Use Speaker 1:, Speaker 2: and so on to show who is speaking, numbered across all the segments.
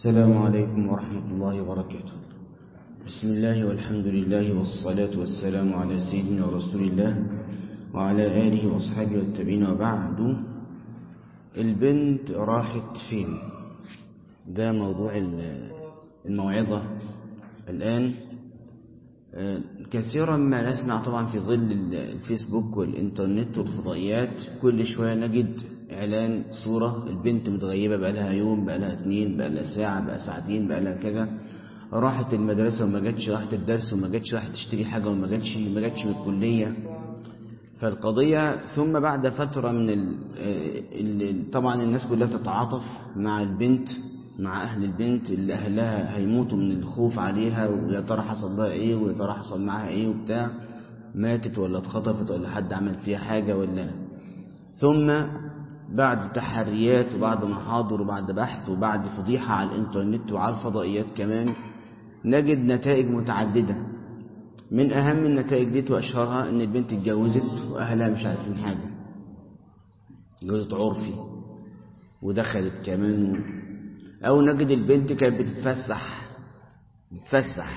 Speaker 1: السلام عليكم ورحمة الله وبركاته بسم الله والحمد لله والصلاة والسلام على سيدنا رسول الله وعلى آله وأصحابه والتابعين وبعد البنت راحت فين ده موضوع الموعظة الآن كثيرا ما نسمع طبعا في ظل الفيسبوك والإنترنت والفضائيات كل شوية نجد إعلان صورة البنت متغيبة بقى لها يوم بقى لها اتنين بقى لها ساعة بقى ساعتين بقى لها كذا راحت المدرسة وما جاتش راحت الدرس وما جاتش راحت تشتري حاجة وما جاتش ما جاتش من الكلية فالقضية ثم بعد فترة من ال ال طبعا الناس كلها بتتعاطف مع البنت مع أهل البنت اللي أهلها هيموتوا من الخوف عليها ويا ترى حصل لها إيه ويا ترى حصل معاها إيه وبتاع ماتت ولا اتخطفت ولا حد عمل فيها حاجة ولا ثم بعد تحريات وبعد محاضر وبعد بحث وبعد فضيحة على الإنترنت وعلى الفضائيات كمان نجد نتائج متعددة من أهم النتائج دي وأشهرها إن البنت اتجوزت وأهلها مش عارفين حاجة اتجوزت عرفي ودخلت كمان و... أو نجد البنت كانت بتتفسح بتتفسح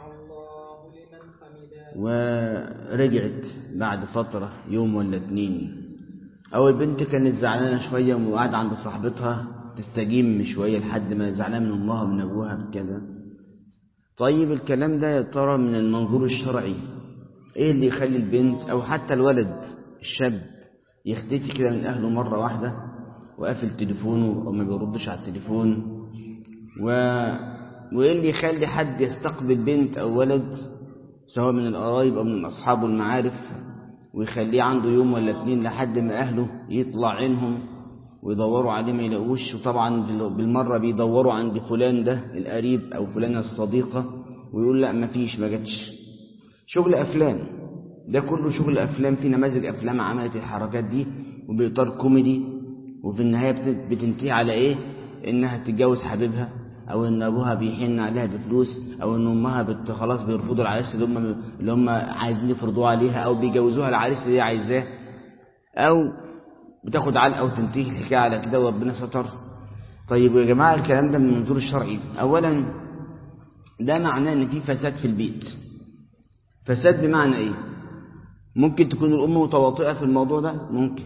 Speaker 1: ورجعت بعد فترة يوم ولا اتنين أو البنت كانت زعلانة شوية وقاعدة عند صاحبتها تستجيم شوية لحد ما زعلانة من أمها ومن أبوها بكذا طيب الكلام ده يا ترى من المنظور الشرعي إيه اللي يخلي البنت أو حتى الولد الشاب يختفي كده من أهله مرة واحدة وقافل تليفونه أو ما بيردش على التليفون و... وإيه اللي يخلي حد يستقبل بنت أو ولد سواء من القرايب أو من أصحابه المعارف ويخليه عنده يوم ولا اتنين لحد ما أهله يطلع عينهم ويدوروا عليه ما يلاقوش وطبعا بالمرة بيدوروا عند فلان ده القريب أو فلانة الصديقة ويقول لا مفيش ما جاتش شغل أفلام ده كله شغل أفلام في نماذج أفلام عملت الحركات دي وبإطار كوميدي وفي النهاية بتنتهي على إيه إنها تتجوز حبيبها أو إن أبوها بيحن عليها بفلوس أو إن أمها بت خلاص بيرفضوا العريس اللي هم اللي هم عايزين يفرضوه عليها أو بيجوزوها العريس اللي هي عايزاه أو بتاخد علقة وتنتهي الحكاية على كده وربنا ستر طيب يا جماعة الكلام ده من المنظور الشرعي أولا ده معناه إن في فساد في البيت فساد بمعنى إيه ممكن تكون الأم متواطئة في الموضوع ده ممكن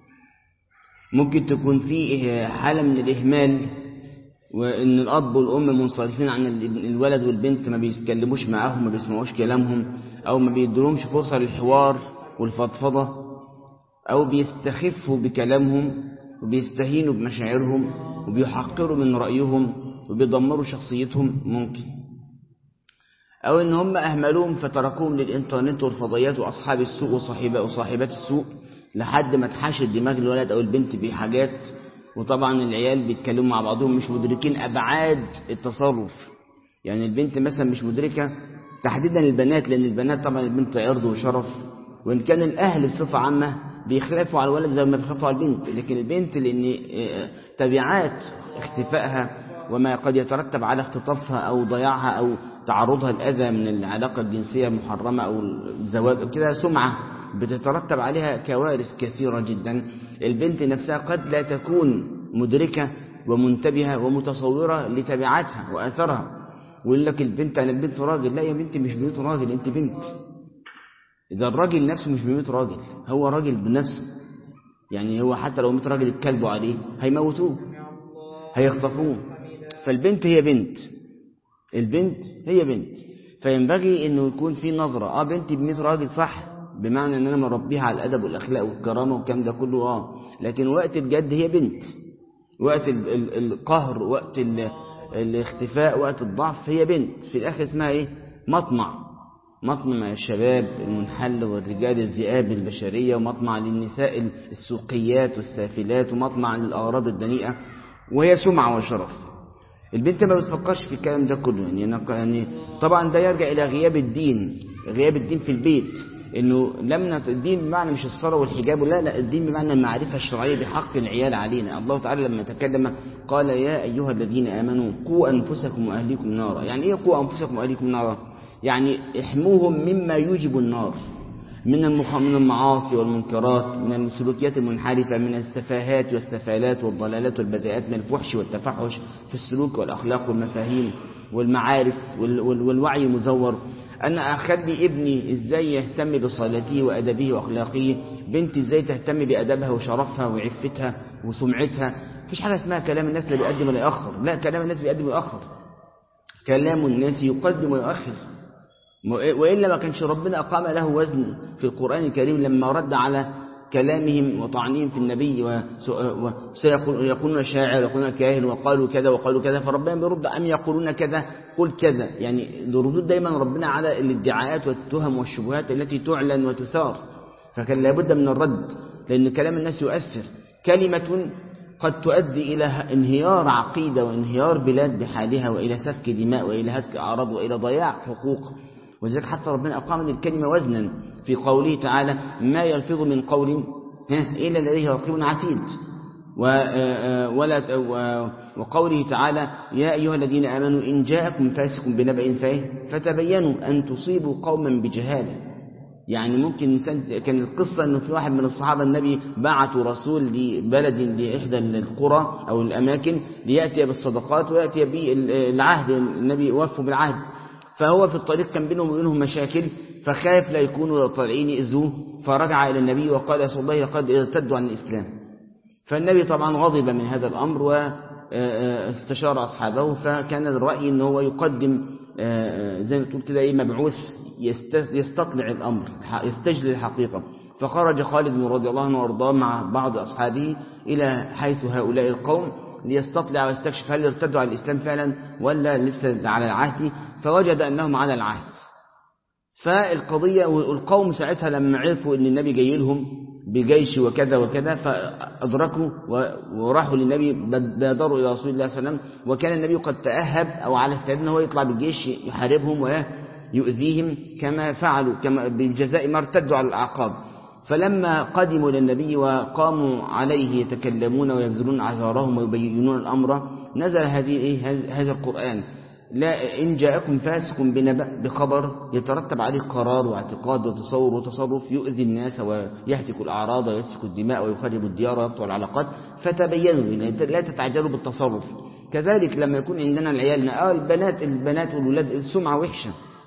Speaker 1: ممكن تكون في حالة من الإهمال وإن الأب والأم منصرفين عن الولد والبنت ما بيتكلموش معاهم ما بيسمعوش كلامهم أو ما بيدولهمش فرصة للحوار والفضفضة أو بيستخفوا بكلامهم وبيستهينوا بمشاعرهم وبيحقروا من رأيهم وبيدمروا شخصيتهم ممكن أو إن هم أهملوهم فتركوهم للإنترنت والفضائيات وأصحاب السوء وصاحبات السوء لحد ما تحاشت دماغ الولد أو البنت بحاجات وطبعا العيال بيتكلموا مع بعضهم مش مدركين أبعاد التصرف يعني البنت مثلا مش مدركة تحديدا البنات لأن البنات طبعا البنت عرض وشرف وإن كان الأهل بصفة عامة بيخلفوا على الولد زي ما بيخلفوا على البنت لكن البنت لأن تبعات اختفائها وما قد يترتب على اختطافها أو ضياعها أو تعرضها الأذى من العلاقة الجنسية المحرمة أو الزواج كده سمعة بتترتب عليها كوارث كثيرة جدا البنت نفسها قد لا تكون مدركة ومنتبهة ومتصورة لتبعاتها وآثارها ويقول لك البنت أنا بنت راجل لا يا بنت مش بنت راجل أنت بنت إذا الراجل نفسه مش بيموت راجل هو راجل بنفسه يعني هو حتى لو مات راجل اتكلبوا عليه هيموتوه هيخطفوه فالبنت هي بنت البنت هي بنت فينبغي انه يكون في نظرة اه بنتي بميت راجل صح بمعنى ان انا مربيها على الادب والاخلاق والكرامة والكلام ده كله اه لكن وقت الجد هي بنت وقت ال ال القهر وقت ال الاختفاء وقت الضعف هي بنت في الاخر اسمها ايه مطمع مطمع الشباب المنحل والرجال الذئاب البشرية ومطمع للنساء السوقيات والسافلات ومطمع للأغراض الدنيئة وهي سمعة وشرف البنت ما بتفكرش في الكلام ده كله يعني, يعني طبعا ده يرجع إلى غياب الدين غياب الدين في البيت انه لم الدين بمعنى مش الصلاه والحجاب لا لا الدين بمعنى المعرفه الشرعيه بحق العيال علينا الله تعالى لما تكلم قال يا ايها الذين امنوا قوا انفسكم واهليكم نارا يعني ايه قوا انفسكم واهليكم نارا يعني احموهم مما يوجب النار من من المعاصي والمنكرات من السلوكيات المنحرفة من السفاهات والسفالات والضلالات والبداءات من الفحش والتفحش في السلوك والأخلاق والمفاهيم والمعارف والوعي المزور أنا أخلي ابني إزاي يهتم بصلاته وأدبه وأخلاقه بنتي إزاي تهتم بأدبها وشرفها وعفتها وسمعتها مفيش حاجة اسمها كلام الناس لا بيقدم ولا يأخر لا كلام الناس بيقدم ويأخر كلام الناس يقدم ويؤخر وإلا ما كانش ربنا أقام له وزن في القرآن الكريم لما رد على كلامهم وطعنهم في النبي وسيقولون شاعر ويقولون كاهن وقالوا كذا وقالوا كذا فربنا بيرد أم يقولون كذا قل كذا يعني الردود دايما ربنا على الادعاءات والتهم والشبهات التي تعلن وتثار فكان لابد من الرد لأن كلام الناس يؤثر كلمة قد تؤدي إلى انهيار عقيدة وانهيار بلاد بحالها وإلى سفك دماء وإلى هتك أعراض وإلى ضياع حقوق ولذلك حتى ربنا أقام للكلمة وزنا في قوله تعالى ما يلفظ من قول إلا لديه رقيب عتيد ولا وقوله تعالى يا أيها الذين آمنوا إن جاءكم فاسق بنبأ فتبينوا أن تصيبوا قوما بجهالة يعني ممكن إنسان كان القصة أنه في واحد من الصحابة النبي بعثوا رسول لبلد لإحدى القرى أو الأماكن ليأتي بالصدقات ويأتي بالعهد النبي وفوا بالعهد فهو في الطريق كان بينهم وبينهم مشاكل فخاف لا يكونوا طالعين يأذوه فرجع إلى النبي وقال يا رسول الله لقد ارتدوا عن الإسلام فالنبي طبعا غضب من هذا الأمر واستشار أصحابه فكان الرأي أنه هو يقدم زي ما تقول كده ايه مبعوث يستطلع الأمر يستجلي الحقيقة فخرج خالد رضي الله عنه وارضاه مع بعض أصحابه إلى حيث هؤلاء القوم ليستطلع ويستكشف هل ارتدوا على الإسلام فعلا ولا لسه على العهد فوجد أنهم على العهد فالقضية والقوم ساعتها لما عرفوا أن النبي جاي لهم بجيش وكذا وكذا فأدركوا وراحوا للنبي بادروا إلى رسول الله صلى الله عليه وسلم وكان النبي قد تأهب أو على استعداد أنه يطلع بالجيش يحاربهم ويؤذيهم كما فعلوا كما بجزاء ما ارتدوا على الأعقاب فلما قدموا إلى النبي وقاموا عليه يتكلمون ويبذلون أعذارهم ويبينون الأمر نزل هذه هذا القرآن لا إن جاءكم فاسق بنبأ بخبر يترتب عليه قرار واعتقاد وتصور وتصرف يؤذي الناس ويهتك الأعراض ويسفك الدماء ويخرب الديار ويقطع العلاقات فتبينوا لا تتعجلوا بالتصرف كذلك لما يكون عندنا العيال آه البنات البنات والولاد السمعة وحشة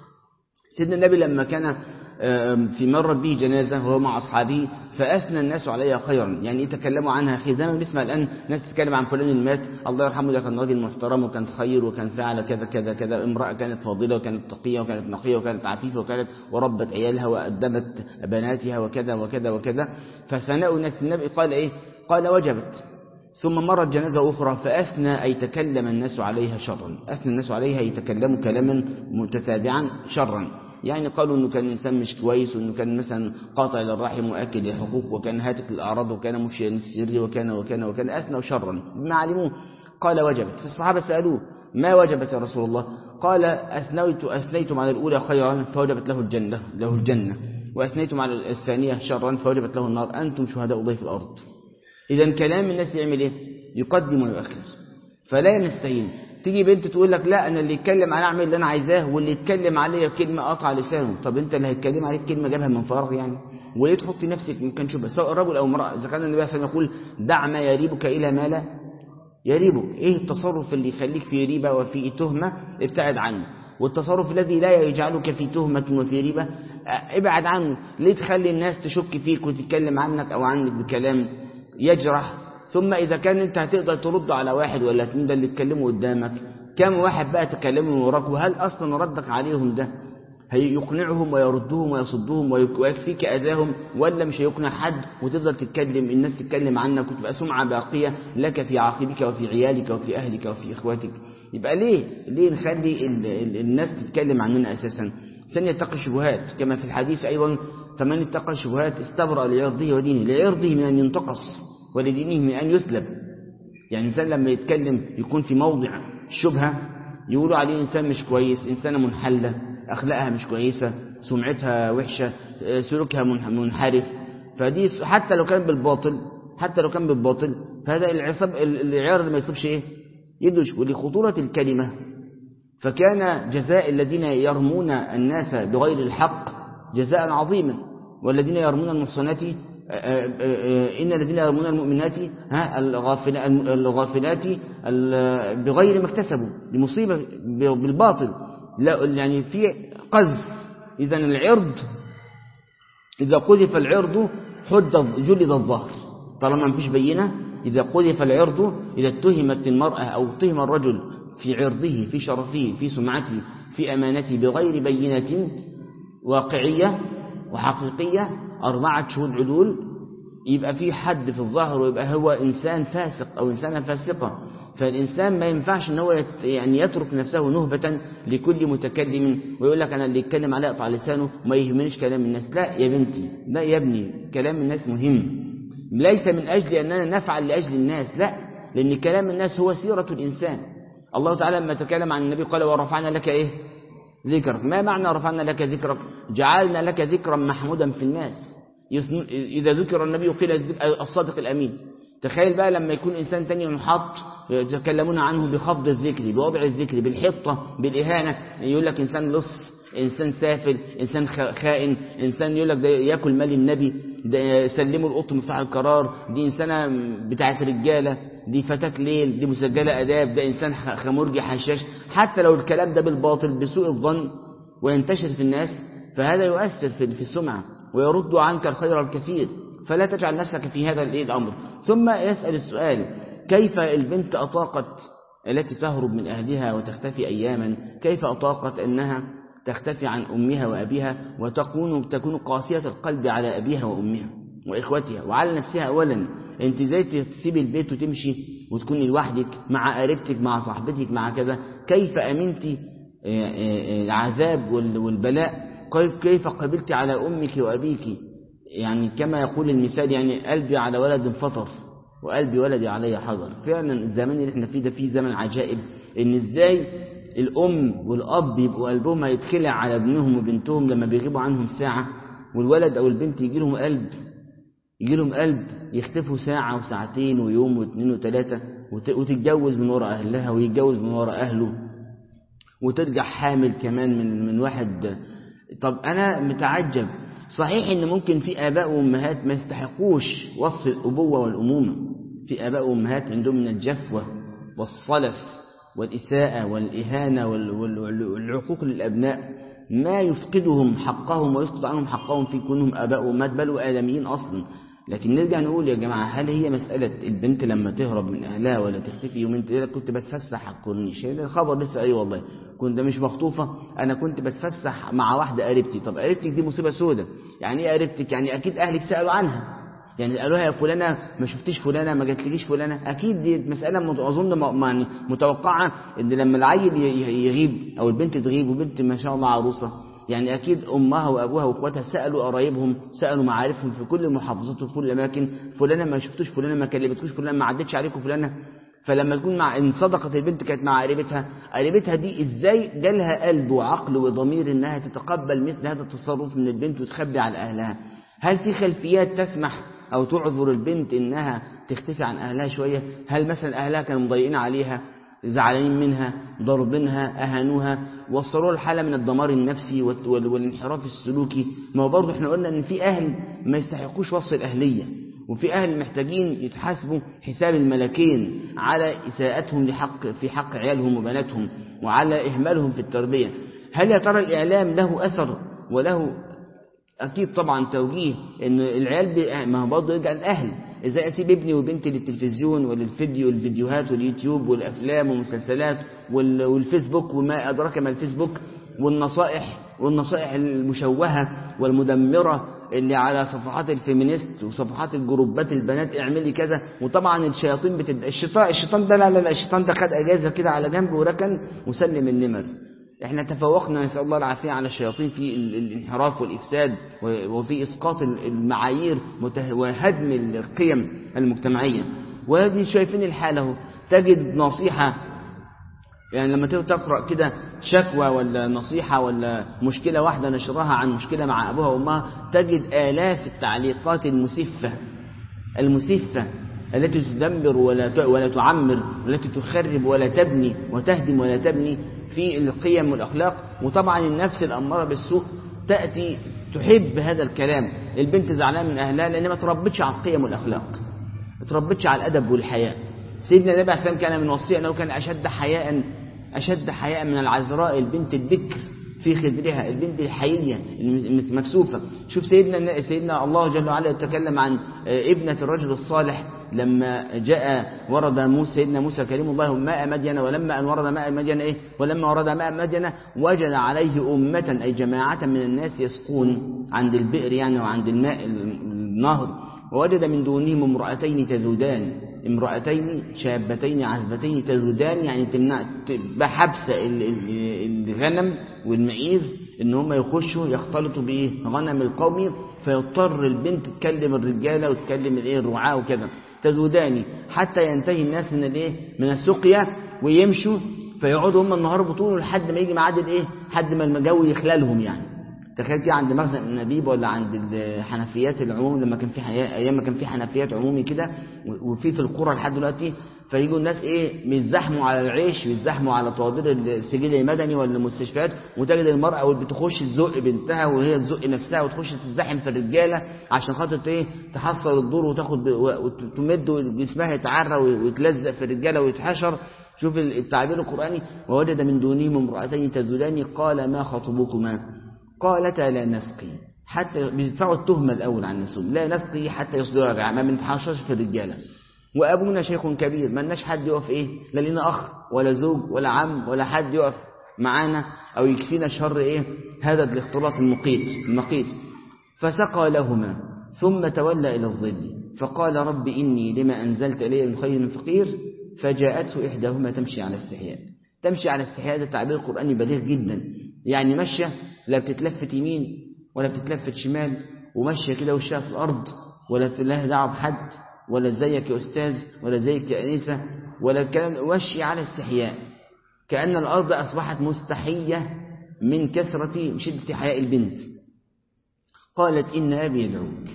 Speaker 1: سيدنا النبي لما كان في مرة به جنازة وهو مع أصحابه فأثنى الناس عليها خيرا يعني يتكلموا عنها خير زي ما بنسمع الآن ناس تتكلم عن فلان المات الله يرحمه ده كان راجل محترم وكان خير وكان فعل كذا كذا كذا امرأة كانت فاضلة وكانت تقية وكانت نقية وكانت عفيفة وكانت وربت عيالها وأدبت بناتها وكذا وكذا وكذا فثناء الناس النبي قال إيه قال وجبت ثم مرت جنازة أخرى فأثنى أي تكلم الناس عليها شرا أثنى الناس عليها يتكلموا كلاما متتابعا شرا يعني قالوا انه كان انسان مش كويس وانه كان مثلا قاطع للرحم واكل للحقوق وكان هاتك للاعراض وكان مفشيا للسر وكان وكان وكان اثنى شرا بما علموه قال وجبت فالصحابه سالوه ما وجبت يا رسول الله قال اثنيت اثنيتم على الاولى خيرا فوجبت له الجنه له الجنه واثنيتم على الثانيه شرا فوجبت له النار انتم شهداء الله في الارض اذا كلام الناس يعمل ايه يقدم ويؤخر فلا نستهين تيجي بنت تقول لك لا انا اللي يتكلم انا اعمل اللي انا عايزاه واللي يتكلم عليا كلمه قطع لسانه طب انت اللي هيتكلم عليك كلمه جابها من فراغ يعني وليه تحطي نفسك ان كان شبه سواء رجل او امراه اذا كان النبي صلى الله عليه وسلم يقول دع ما يريبك الى ما لا يريبك ايه التصرف اللي يخليك في ريبه وفي تهمه ابتعد عنه والتصرف الذي لا يجعلك في تهمه وفي ريبه ابعد عنه ليه تخلي الناس تشك فيك وتتكلم عنك او عنك بكلام يجرح ثم إذا كان أنت هتقدر ترد على واحد ولا اتنين ده اللي اتكلموا قدامك كم واحد بقى تكلموا من وراك وهل أصلا ردك عليهم ده هيقنعهم ويردهم ويصدهم ويكفيك أذاهم ولا مش هيقنع حد وتفضل تتكلم الناس تتكلم عنك وتبقى سمعة باقية لك في عاقبك وفي عيالك وفي أهلك وفي إخواتك يبقى ليه ليه نخلي الناس تتكلم عننا أساسا ثانية يتقي الشبهات كما في الحديث أيضا فمن اتقى الشبهات استبرأ لعرضه ودينه لعرضه من أن ينتقص ولدينه من أن يسلب يعني إنسان لما يتكلم يكون في موضع الشبهة يقولوا عليه إنسان مش كويس إنسانة منحلة أخلاقها مش كويسة سمعتها وحشة سلوكها منحرف فدي حتى لو كان بالباطل حتى لو كان بالباطل فهذا العصاب العيار اللي ما يصيبش إيه يدش ولخطورة الكلمة فكان جزاء الذين يرمون الناس بغير الحق جزاء عظيما والذين يرمون المحصنات إن الذين يرمون المؤمنات ها الغافلات بغير ما اكتسبوا لمصيبة بالباطل لا يعني في قذف إذا العرض إذا قذف العرض حد جلد الظهر طالما ما فيش بينة إذا قذف العرض إذا اتهمت المرأة أو اتهم الرجل في عرضه في شرفه في سمعته في أمانته بغير بينة واقعية وحقيقية أربعة شهود عدول يبقى في حد في الظاهر ويبقى هو إنسان فاسق أو إنسانة فاسقة فالإنسان ما ينفعش ان هو يعني يترك نفسه نهبة لكل متكلم ويقول لك أنا اللي يتكلم عليه أقطع لسانه وما يهمنيش كلام الناس لا يا بنتي لا يا ابني كلام الناس مهم ليس من أجل أننا نفعل لأجل الناس لا لأن كلام الناس هو سيرة الإنسان الله تعالى لما تكلم عن النبي قال ورفعنا لك إيه ذكرك ما معنى رفعنا لك ذكرك جعلنا لك ذكرا محمودا في الناس إذا ذكر النبي قيل الصادق الأمين تخيل بقى لما يكون إنسان تاني ينحط يتكلمون عنه بخفض الذكر بوضع الذكر بالحطة بالإهانة يقول لك إنسان لص إنسان سافل إنسان خائن إنسان يقول لك ده يأكل مال النبي ده سلموا القط مفتاح القرار دي إنسانة بتاعت رجالة دي فتاة ليل دي مسجلة أداب ده إنسان خمرجي حشاش حتى لو الكلام ده بالباطل بسوء الظن وينتشر في الناس فهذا يؤثر في السمعة ويرد عنك الخير الكثير فلا تجعل نفسك في هذا الأمر ثم يسأل السؤال كيف البنت أطاقت التي تهرب من أهلها وتختفي أياما كيف أطاقت أنها تختفي عن أمها وأبيها وتكون تكون قاسية القلب على أبيها وأمها وإخوتها وعلى نفسها أولا أنت زي تسيب البيت وتمشي وتكون لوحدك مع قريبتك مع صاحبتك مع كذا كيف أمنت العذاب والبلاء كيف قبلت على أمك وأبيك يعني كما يقول المثال يعني قلبي على ولد فطر وقلبي ولدي علي حجر فعلا الزمان اللي احنا فيه ده فيه زمن عجائب ان ازاي الام والاب يبقوا قلبهم هيتخلع على ابنهم وبنتهم لما بيغيبوا عنهم ساعة والولد او البنت يجي لهم قلب يجي لهم قلب يختفوا ساعة وساعتين ويوم واثنين وثلاثة وتتجوز من وراء اهلها ويتجوز من وراء اهله وترجع حامل كمان من من واحد طب انا متعجب صحيح ان ممكن في اباء وامهات ما يستحقوش وصف الابوه والامومه في اباء وامهات عندهم من الجفوه والصلف والاساءه والاهانه والعقوق للابناء ما يفقدهم حقهم ويسقط عنهم حقهم في كونهم اباء وامهات بل وادميين اصلا لكن نرجع نقول يا جماعه هل هي مساله البنت لما تهرب من اهلها ولا تختفي يومين ثلاثه كنت بتفسح على الكورنيش ده الخبر لسه اي والله كنت مش مخطوفه انا كنت بتفسح مع واحده قريبتي طب قريبتك دي مصيبه سودة يعني ايه قريبتك يعني اكيد اهلك سالوا عنها يعني قالوها يا فلانه ما شفتيش فلانه ما جاتلكيش فلانه اكيد دي مساله اظن يعني متوقعه ان لما العيل يغيب او البنت تغيب وبنت ما شاء الله عروسه يعني أكيد أمها وأبوها وأخواتها سألوا قرايبهم سألوا معارفهم في كل المحافظات وفي كل الأماكن فلانة ما شفتوش فلانة ما كلمتكوش فلانة ما عدتش عليكم فلانة فلما تكون مع إن صدقت البنت كانت مع قريبتها قريبتها دي إزاي جالها قلب وعقل وضمير إنها تتقبل مثل هذا التصرف من البنت وتخبي على أهلها هل في خلفيات تسمح أو تعذر البنت إنها تختفي عن أهلها شوية هل مثلا أهلها كانوا مضايقين عليها زعلانين منها ضربينها أهانوها وصلوا الحالة من الدمار النفسي والانحراف السلوكي ما هو برضه احنا قلنا ان في اهل ما يستحقوش وصف الاهلية وفي اهل محتاجين يتحاسبوا حساب الملكين على اساءتهم لحق في حق عيالهم وبناتهم وعلى اهمالهم في التربية هل يا ترى الاعلام له اثر وله اكيد طبعا توجيه ان العيال ما هو برضه يرجع الاهل ازاي اسيب ابني وبنتي للتلفزيون وللفيديو والفيديوهات واليوتيوب والافلام والمسلسلات والفيسبوك وما ادراك ما الفيسبوك والنصائح والنصائح المشوهه والمدمره اللي على صفحات الفيمينيست وصفحات الجروبات البنات اعملي كذا وطبعا الشياطين بتد... الشيطان الشيطان ده لا لا الشيطان ده خد اجازه كده على جنب وركن وسلم النمر احنا تفوقنا نسأل الله العافية على الشياطين في الانحراف والإفساد وفي إسقاط المعايير وهدم القيم المجتمعية وهذه شايفين الحالة تجد نصيحة يعني لما تقرأ كده شكوى ولا نصيحة ولا مشكلة واحدة نشرها عن مشكلة مع أبوها وأمها تجد آلاف التعليقات المسفة المسفة التي تدمر ولا ولا تعمر والتي تخرب ولا تبني وتهدم ولا تبني في القيم والأخلاق وطبعا النفس الأمارة بالسوء تأتي تحب هذا الكلام البنت زعلانه من اهلها لان ما تربتش على القيم والاخلاق ما تربتش على الادب والحياء سيدنا النبي عليه السلام كان من وصيه انه كان اشد حياء اشد حياء من العذراء البنت البكر في خدرها البنت الحيية المكسوفة شوف سيدنا سيدنا الله جل وعلا يتكلم عن ابنة الرجل الصالح لما جاء ورد موسى سيدنا موسى كريم الله ماء مدين ولما أن ورد ماء مدين إيه ولما ورد ماء مدين وجد عليه أمة أي جماعة من الناس يسقون عند البئر يعني وعند الماء النهر ووجد من دونهم امرأتين تذودان امرأتين شابتين عزبتين تذودان يعني تمنع بحبس الغنم والمعيز ان هم يخشوا يختلطوا بايه غنم القوم فيضطر البنت تكلم الرجاله وتكلم الايه الرعاة وكذا تذودان حتى ينتهي الناس من الايه من السقيا ويمشوا فيقعدوا هم النهار بطول لحد ما يجي ميعاد الايه لحد ما الجو يخلالهم يعني تخيل كده عند مخزن النبيب ولا عند الحنفيات العموم لما كان في حياة ايام ما كان في حنفيات عمومي كده وفي في القرى لحد دلوقتي فيجوا الناس ايه بيتزحموا على العيش بيتزحموا على طوابير السجل المدني ولا المستشفيات وتجد المرأة بتخش تزق بنتها وهي تزق نفسها وتخش تتزحم في الرجالة عشان خاطر ايه تحصل الدور وتاخد وتمد وجسمها يتعرى ويتلزق في الرجالة ويتحشر شوف التعبير القرآني ووجد من دونهم امرأتين تذودان قال ما خطبكما قالتا لا نسقي حتى بيدفعوا التهمة الأول عن النسوم لا نسقي حتى يصدر الرعاء ما بنتحشرش في الرجالة وأبونا شيخ كبير ما لناش حد يقف إيه لا لنا أخ ولا زوج ولا عم ولا حد يقف معانا أو يكفينا شر إيه هذا الاختلاط المقيت المقيت فسقى لهما ثم تولى إلى الظل فقال رب إني لما أنزلت إلي من خير فقير فجاءته إحداهما تمشي على استحياء تمشي على استحياء ده تعبير قرآني بليغ جدا يعني مشى لا بتتلفت يمين ولا بتتلفت شمال وماشيه كده وشها في الارض ولا لها دعوه بحد ولا ازيك يا استاذ ولا ازيك يا انسه ولا الكلام ماشي على استحياء كأن الأرض أصبحت مستحية من كثرة شدة حياء البنت قالت إن أبي يدعوك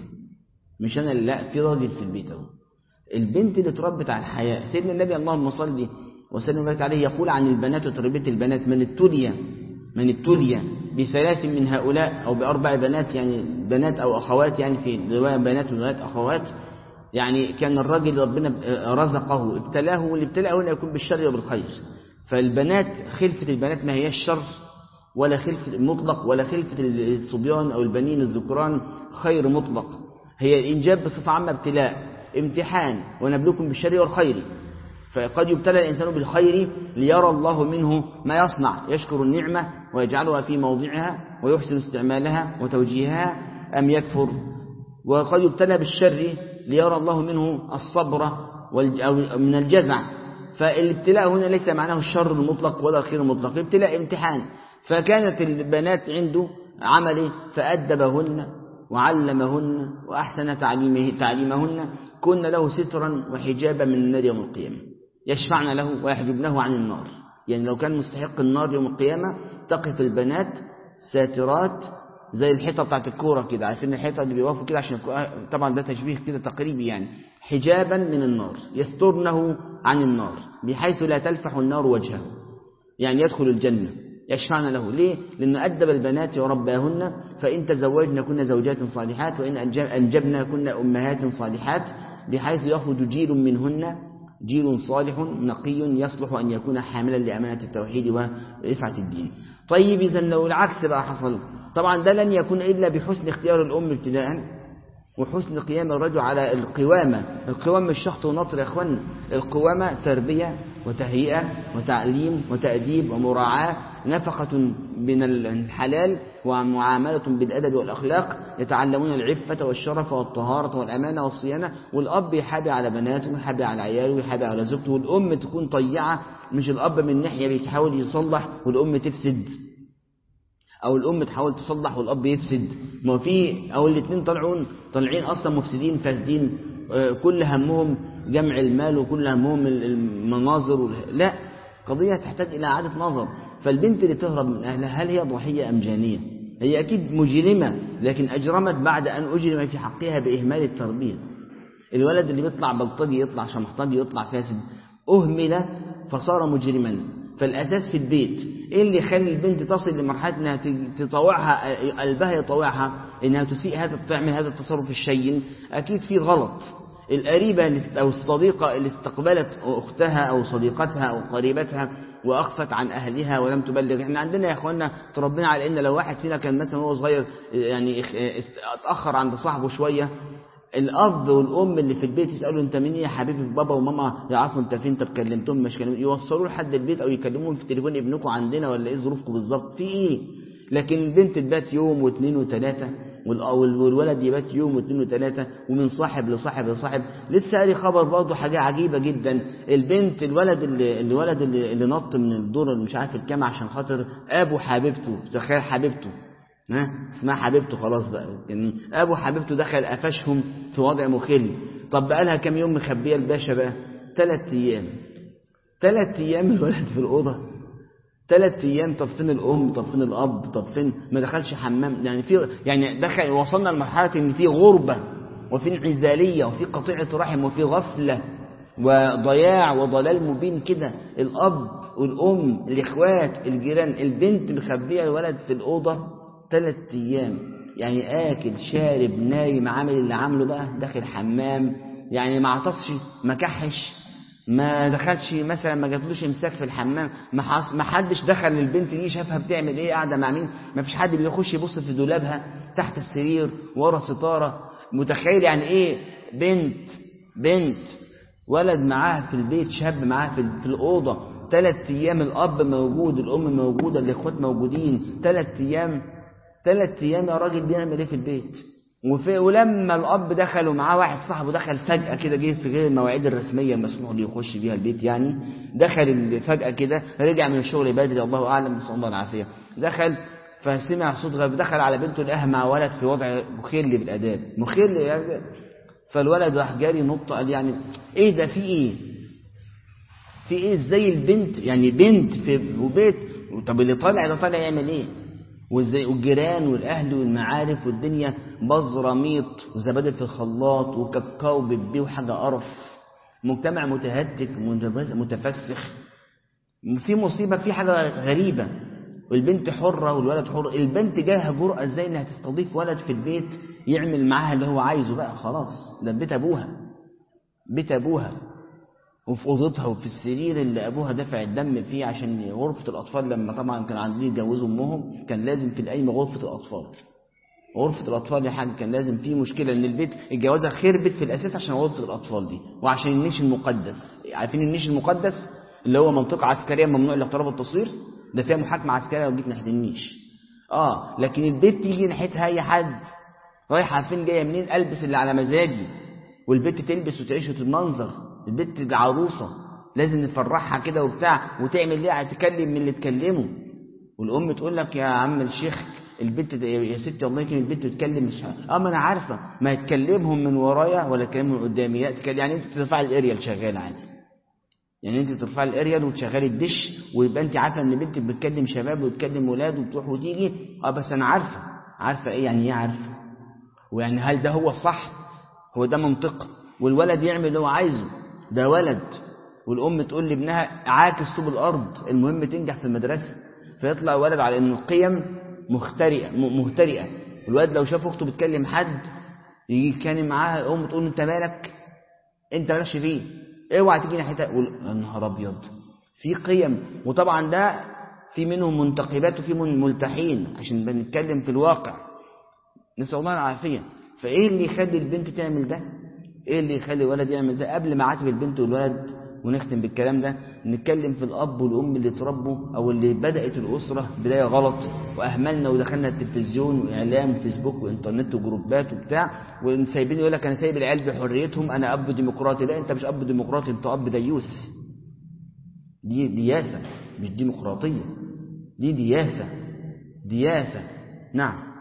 Speaker 1: مش أنا لا في راجل في البيت أهو البنت اللي اتربت على الحياء سيدنا النبي اللهم صل وسلم وبارك عليه يقول عن البنات وتربية البنات من ابتلي من ابتلي بثلاث من هؤلاء أو بأربع بنات يعني بنات أو أخوات يعني في رواية بنات وروايات أخوات يعني كان الراجل ربنا رزقه ابتلاه والابتلاء هنا يكون بالشر وبالخير فالبنات خلفة البنات ما هي الشر ولا خلفة المطلق ولا خلفة الصبيان أو البنين الذكران خير مطلق هي الإنجاب بصفة عامة ابتلاء امتحان ونبلوكم بالشر والخير فقد يبتلى الإنسان بالخير ليرى الله منه ما يصنع يشكر النعمة ويجعلها في موضعها ويحسن استعمالها وتوجيهها أم يكفر وقد يبتلى بالشر ليرى الله منه الصبر أو من الجزع فالابتلاء هنا ليس معناه الشر المطلق ولا الخير المطلق ابتلاء امتحان فكانت البنات عنده عمله فأدبهن وعلمهن وأحسن تعليمه تعليمهن كن له سترا وحجابا من النار يوم القيامة يشفعن له ويحجبنه عن النار يعني لو كان مستحق النار يوم القيامة تقف البنات ساترات زي الحيطة بتاعت الكورة كده عارفين الحيطة اللي بيوقفوا كده عشان طبعا ده تشبيه كده تقريبي يعني حجابا من النار يسترنه عن النار بحيث لا تلفح النار وجهه يعني يدخل الجنة يشفعن له ليه؟ لأنه أدب البنات ورباهن فإن تزوجن كن زوجات صالحات وإن أنجبن كن أمهات صالحات بحيث يخرج جيل منهن جيل صالح نقي يصلح أن يكون حاملا لأمانة التوحيد ورفعة الدين طيب إذا لو العكس بقى حصل طبعا ده لن يكون إلا بحسن اختيار الأم ابتداء وحسن قيام الرجل على القوامة القوامة مش شخط ونطر يا أخوانا القوامة تربية وتهيئة وتعليم وتأديب ومراعاة نفقة من الحلال ومعاملة بالأدب والأخلاق يتعلمون العفة والشرف والطهارة والأمانة والصيانة والأب يحابي على بناته ويحابي على عياله ويحابي على زوجته والأم تكون طيعة مش الأب من ناحية بيحاول يصلح والأم تفسد أو الأم تحاول تصلح والأب يفسد ما في أو الاثنين طالعون طالعين أصلا مفسدين فاسدين كل همهم جمع المال وكل همهم المناظر لا قضية تحتاج إلى إعادة نظر فالبنت اللي تهرب من أهلها هل هي ضحية أم جانية هي أكيد مجرمة لكن أجرمت بعد أن أجرم في حقها بإهمال التربية الولد اللي بيطلع بلطجي يطلع شمحطجي يطلع فاسد أهمل فصار مجرما فالأساس في البيت ايه اللي يخلي البنت تصل لمرحله انها تطوعها قلبها يطوعها انها تسيء هذا تعمل هذا التصرف الشين اكيد في غلط القريبه او الصديقه اللي استقبلت اختها او صديقتها او قريبتها واخفت عن اهلها ولم تبلغ احنا عندنا يا اخوانا تربينا على ان لو واحد فينا كان مثلا وهو صغير يعني اتاخر عند صاحبه شويه الاب والام اللي في البيت يسالوا انت مين يا حبيبي بابا وماما يعرفوا انت فين طب كلمتهم مش كلمتهم يوصلوه لحد البيت او يكلموهم في تليفون ابنكم عندنا ولا ايه ظروفكم بالظبط في ايه لكن البنت تبات يوم واثنين وثلاثه والولد يبات يوم واثنين وثلاثة ومن صاحب لصاحب لصاحب لسه قاري خبر برضه حاجة عجيبة جدا البنت الولد اللي الولد اللي, اللي نط من الدور اللي مش عارف الكام عشان خاطر ابو حبيبته تخيل حبيبته ها اسمها حبيبته خلاص بقى يعني ابو حبيبته دخل قفشهم في وضع مخل طب بقى لها كام يوم مخبيه الباشا بقى ثلاث ايام ثلاث ايام الولد في الاوضه ثلاث ايام طب فين الام طب فين الاب طب فين ما دخلش حمام يعني في يعني دخل وصلنا لمرحله ان في غربه وفي انعزاليه وفي قطيعه رحم وفي غفله وضياع وضلال مبين كده الاب والام الاخوات الجيران البنت مخبيه الولد في الاوضه ثلاث ايام يعني اكل شارب نايم عامل اللي عامله بقى داخل حمام يعني ما عطسش ما كحش ما دخلش مثلا ما جاتلوش امساك في الحمام ما, حص... ما حدش دخل البنت دي شافها بتعمل ايه قاعده مع مين ما فيش حد بيخش يبص في دولابها تحت السرير ورا ستاره متخيل يعني ايه بنت بنت ولد معاها في البيت شاب معاها في, في الاوضه ثلاث ايام الاب موجود الام موجوده الاخوات موجودين ثلاث ايام ثلاث ايام يا راجل بيعمل ايه في البيت وفي ولما الاب دخل ومعاه واحد صاحبه دخل فجاه كده جه في غير المواعيد الرسميه المسموح له يخش بيها البيت يعني دخل فجاه كده رجع من الشغل بدري الله اعلم نسال الله العافيه دخل فسمع صوت غريب دخل على بنته لقاها مع ولد في وضع مخل بالاداب مخل يعني فالولد راح جاري نط قال يعني ايه ده في ايه في ايه ازاي البنت يعني بنت في وبيت طب اللي طالع ده طالع يعمل ايه وازاي والجيران والاهل والمعارف والدنيا بزراميط وزبادي في الخلاط وكاكاو بيبي وحاجه قرف مجتمع متهتك متفسخ في مصيبه في حاجه غريبه والبنت حره والولد حر البنت جاها جرأه ازاي انها تستضيف ولد في البيت يعمل معاها اللي هو عايزه بقى خلاص ده بيت ابوها بيت ابوها وفي اوضتها وفي السرير اللي ابوها دفع الدم فيه عشان غرفه الاطفال لما طبعا كان عايزين يتجوزوا امهم كان لازم في القايمه غرفه الاطفال غرفه الاطفال يا حاج كان لازم في مشكله ان البيت الجوازه خربت في الاساس عشان غرفه الاطفال دي وعشان النيش المقدس عارفين النيش المقدس اللي هو منطقه عسكريه ممنوع الاقتراب والتصوير ده فيها محاكمه عسكريه لو جيت ناحيه النيش اه لكن البيت تيجي ناحيتها اي حد رايحه فين جايه منين البس اللي على مزاجي والبنت تلبس وتعيش وتتمنظر البنت دي عروسه لازم نفرحها كده وبتاع وتعمل ايه تكلم من اللي تكلمه والام تقول لك يا عم الشيخ البنت يا ستي الله يكرم البنت بتكلم مش اه ما انا عارفه ما تكلمهم من ورايا ولا تكلمهم من قدامي يعني انت ترفع الاريال شغال عادي يعني انت ترفع الاريال وتشغلي الدش ويبقى انت عارفه ان بنتك بتكلم شباب وتكلم ولاد وتروح وتيجي اه بس انا عارفه عارفه ايه يعني ايه عارفه ويعني هل ده هو الصح هو ده منطق والولد يعمل اللي هو عايزه ده ولد والام تقول لابنها عاكس طوب الارض المهم تنجح في المدرسه فيطلع ولد على ان القيم مخترئه مهترئه الولد لو شاف اخته بتكلم حد يجي يتكلم معاها الام تقول له انت مالك انت مالكش فيه اوعى تيجي ناحيتها يقول يا نهار ابيض في قيم وطبعا ده في منهم منتقبات وفي من ملتحين عشان بنتكلم في الواقع نسال الله العافيه فايه اللي يخلي البنت تعمل ده ايه اللي يخلي الولد يعمل ده قبل ما اعاتب البنت والولد ونختم بالكلام ده نتكلم في الاب والام اللي اتربوا او اللي بدات الاسره بدايه غلط واهملنا ودخلنا التلفزيون واعلام وفيسبوك وانترنت وجروبات وبتاع وسايبين يقول لك انا سايب العيال بحريتهم انا اب ديمقراطي لا انت مش اب ديمقراطي انت اب ديوس دي دياسه مش ديمقراطيه دي دياسه دياسه نعم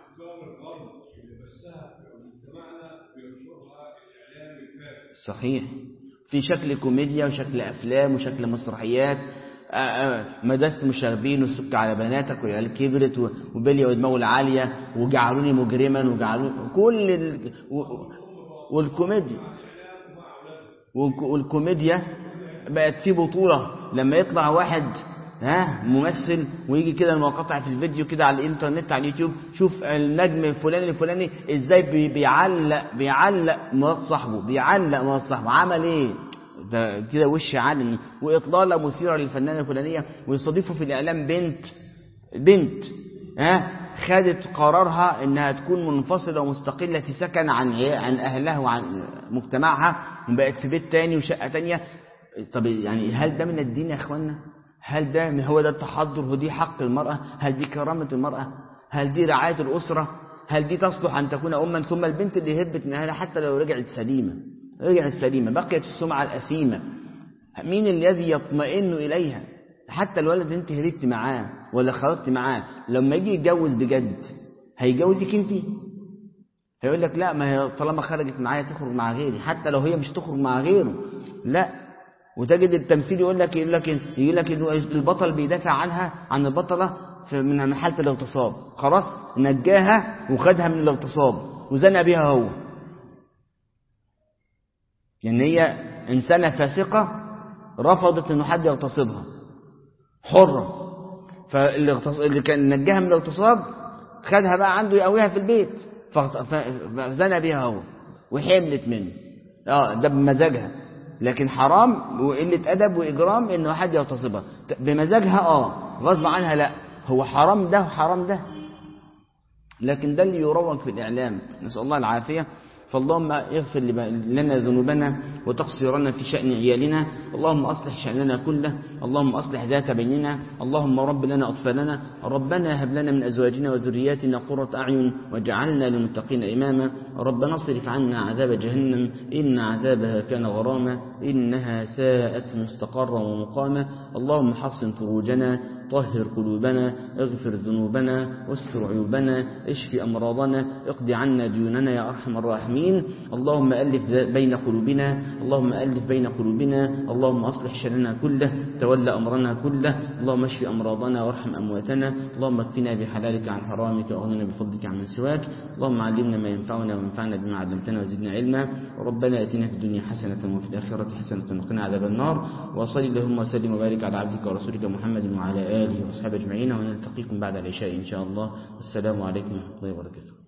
Speaker 1: صحيح في شكل كوميديا وشكل أفلام وشكل مسرحيات مدست مشاغبين والسك على بناتك والعيال كبرت وبلية ودماغه العالية وجعلوني مجرما وجعلوني كل ال... والكوميديا والكوميديا بقت في بطولة لما يطلع واحد ها ممثل ويجي كده المقاطع في الفيديو كده على الانترنت على اليوتيوب شوف النجم الفلاني الفلاني ازاي بي- بيعلق بيعلق مرات صاحبه بيعلق مرات صاحبه عمل ايه ده كده وش علني واطلاله مثيره للفنانه الفلانيه ويستضيفوا في الاعلام بنت بنت ها خدت قرارها انها تكون منفصله ومستقله في سكن عن عي- عن اهلها وعن مجتمعها وبقت في بيت تاني وشقه تانيه طب يعني هل ده من الدين يا اخوانا هل ده هو ده التحضر ودي حق المراه هل دي كرامه المراه هل دي رعايه الاسره هل دي تصلح ان تكون اما ثم البنت اللي هبت من اهلها حتى لو رجعت سليمه رجعت سليمه بقيت السمعه الاثيمه مين الذي يطمئن إليها حتى الولد اللي انت هربت معاه ولا خرجت معاه لما يجي يتجوز بجد هيجوزك انت هيقول لك لا ما هي طالما خرجت معايا تخرج مع غيري حتى لو هي مش تخرج مع غيره لا وتجد التمثيل يقول لك يقول لك يقول لك البطل بيدافع عنها عن البطله في من حاله الاغتصاب خلاص نجاها وخدها من الاغتصاب وزنى بها هو يعني هي إنسانة فاسقة رفضت إنه حد يغتصبها حرة فالاغتص... اللي كان نجاها من الاغتصاب خدها بقى عنده يقويها في البيت فاغت- ف- فزنى بيها هو وحملت منه اه ده بمزاجها لكن حرام وقلة أدب وإجرام إنه حد يغتصبها ت- بمزاجها اه غصب عنها لا هو حرام ده وحرام ده لكن ده اللي يروج في الإعلام نسأل الله العافية فاللهم اغفر لب- لنا ذنوبنا وتقصيرنا في شأن عيالنا اللهم أصلح شأننا كله اللهم أصلح ذات بيننا اللهم رب لنا أطفالنا ربنا هب لنا من أزواجنا وذرياتنا قرة أعين واجعلنا للمتقين إماما ربنا اصرف عنا عذاب جهنم إن عذابها كان غراما إنها ساءت مستقرا ومقاما اللهم حصن فروجنا طهر قلوبنا اغفر ذنوبنا واستر عيوبنا اشف أمراضنا اقض عنا ديوننا يا أرحم الراحمين اللهم ألف بين قلوبنا اللهم ألف بين قلوبنا اللهم أصلح شأننا كله تولى أمرنا كله اللهم اشف أمراضنا وارحم أمواتنا اللهم اكفنا بحلالك عن حرامك واغننا بفضلك عن من سواك اللهم علمنا ما ينفعنا وانفعنا بما علمتنا وزدنا علما ربنا اتنا في الدنيا حسنة وفي الآخرة حسنة وقنا عذاب النار وصل اللهم وسلم وبارك على عبدك ورسولك محمد وعلى آله وأصحابه أجمعين ونلتقيكم بعد العشاء إن شاء الله والسلام عليكم ورحمة الله وبركاته